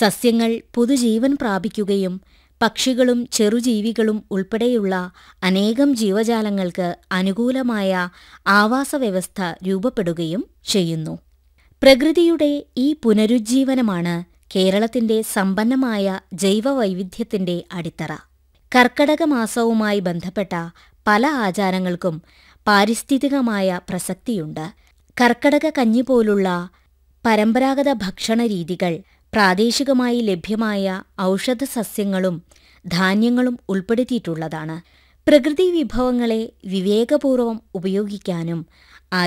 സസ്യങ്ങൾ പുതുജീവൻ പ്രാപിക്കുകയും പക്ഷികളും ചെറുജീവികളും ഉൾപ്പെടെയുള്ള അനേകം ജീവജാലങ്ങൾക്ക് അനുകൂലമായ ആവാസവ്യവസ്ഥ രൂപപ്പെടുകയും ചെയ്യുന്നു പ്രകൃതിയുടെ ഈ പുനരുജ്ജീവനമാണ് കേരളത്തിന്റെ സമ്പന്നമായ ജൈവവൈവിധ്യത്തിന്റെ അടിത്തറ കർക്കടക മാസവുമായി ബന്ധപ്പെട്ട പല ആചാരങ്ങൾക്കും പാരിസ്ഥിതികമായ പ്രസക്തിയുണ്ട് കർക്കടക കഞ്ഞി പോലുള്ള പരമ്പരാഗത ഭക്ഷണ രീതികൾ പ്രാദേശികമായി ലഭ്യമായ ഔഷധ സസ്യങ്ങളും ധാന്യങ്ങളും ഉൾപ്പെടുത്തിയിട്ടുള്ളതാണ് പ്രകൃതി വിഭവങ്ങളെ വിവേകപൂർവം ഉപയോഗിക്കാനും